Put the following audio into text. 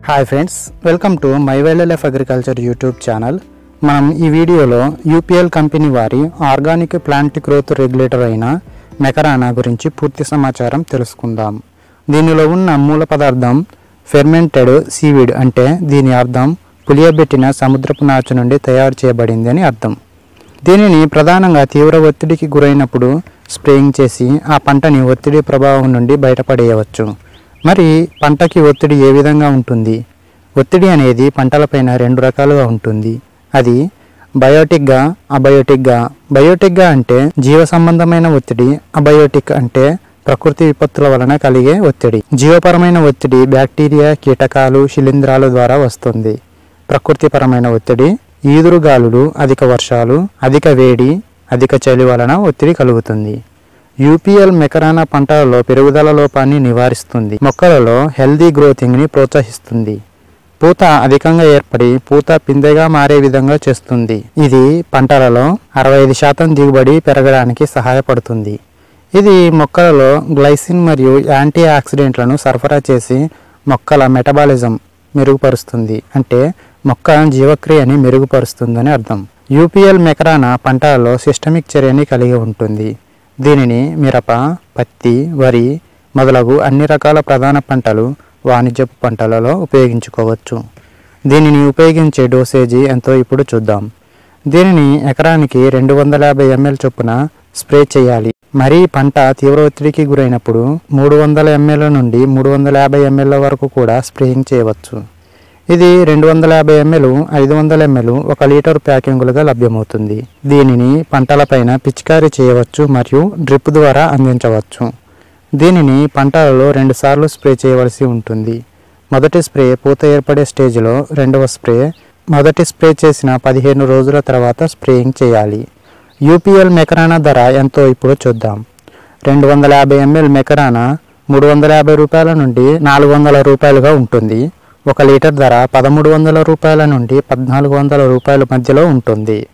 hi friends welcome to my wild life agriculture YouTube channel మనం ఈ వీడియోలో UPL company వారి ఆర్గానిక్ ప్లాంట్ గ్రోత్ రెగ్యులేటర్ అయిన మెకరానా గురించి పూర్తి సమాచారం తెలుసుకుందాం దీనిలో ఉన్న మూల పదార్థం ఫెర్మెంటెడ్ సీవిడ్ అంటే దీని అర్థం పులియబెట్టిన సముద్రపు నాచు నుండి తయారు చేయబడింది అని అర్థం దీనిని ప్రధానంగా తీవ్ర ఒత్తిడికి గురైనప్పుడు స్ప్రేయింగ్ చేసి ఆ పంటని ఒత్తిడి ప్రభావం నుండి బయటపడేయవచ్చు మరి పంటకి ఒత్తిడి ఏ విధంగా ఉంటుంది ఒత్తిడి అనేది పంటలపైన రెండు రకాలుగా ఉంటుంది అది బయోటిక్గా అబయోటిక్గా బయోటిక్గా అంటే జీవ సంబంధమైన ఒత్తిడి అబయోటిక్ అంటే ప్రకృతి విపత్తుల వలన కలిగే ఒత్తిడి జీవపరమైన ఒత్తిడి బ్యాక్టీరియా కీటకాలు శిలీంధ్రాల ద్వారా వస్తుంది ప్రకృతిపరమైన ఒత్తిడి ఈదురుగాలులు అధిక వర్షాలు అధిక వేడి అధిక చలి వలన ఒత్తిడి కలుగుతుంది యూపీఎల్ మెకరానా పంటలలో పెరుగుదల లోపాన్ని నివారిస్తుంది మొక్కలలో హెల్దీ గ్రోతింగ్ని ప్రోత్సహిస్తుంది పూత అధికంగా ఏర్పడి పూత పిందెగా మారే విధంగా చేస్తుంది ఇది పంటలలో అరవై ఐదు శాతం దిగుబడి పెరగడానికి సహాయపడుతుంది ఇది మొక్కలలో గ్లైసిన్ మరియు యాంటీ ఆక్సిడెంట్లను సరఫరా చేసి మొక్కల మెటబాలిజం మెరుగుపరుస్తుంది అంటే మొక్క జీవక్రియని మెరుగుపరుస్తుందని అర్థం యూపీఎల్ మెకరానా పంటలలో సిస్టమిక్ చర్యని కలిగి ఉంటుంది దీనిని మిరప పత్తి వరి మొదలగు అన్ని రకాల ప్రధాన పంటలు వాణిజ్యపు పంటలలో ఉపయోగించుకోవచ్చు దీనిని ఉపయోగించే డోసేజీ ఎంతో ఇప్పుడు చూద్దాం దీనిని ఎకరానికి రెండు వందల యాభై ఎంఎల్ చొప్పున స్ప్రే చేయాలి మరీ పంట తీవ్ర ఒత్తిడికి గురైనప్పుడు మూడు వందల ఎంఎల్ నుండి మూడు వందల యాభై ఎంఎల్ వరకు కూడా స్ప్రేయింగ్ చేయవచ్చు ఇది రెండు వందల యాభై ఎంఎల్ ఐదు వందల ఎంఎల్ ఒక లీటర్ ప్యాకింగులుగా లభ్యమవుతుంది దీనిని పంటలపైన పిచికారీ చేయవచ్చు మరియు డ్రిప్ ద్వారా అందించవచ్చు దీనిని పంటలలో రెండుసార్లు స్ప్రే చేయవలసి ఉంటుంది మొదటి స్ప్రే పూత ఏర్పడే స్టేజ్లో రెండవ స్ప్రే మొదటి స్ప్రే చేసిన పదిహేను రోజుల తర్వాత స్ప్రేయింగ్ చేయాలి యూపీఎల్ మెకరానా ధర ఎంతో ఇప్పుడు చూద్దాం రెండు వందల యాభై ఎంఎల్ మెకరానా మూడు వందల యాభై రూపాయల నుండి నాలుగు వందల రూపాయలుగా ఉంటుంది ఒక లీటర్ ధర పదమూడు వందల రూపాయల నుండి పద్నాలుగు వందల రూపాయల మధ్యలో ఉంటుంది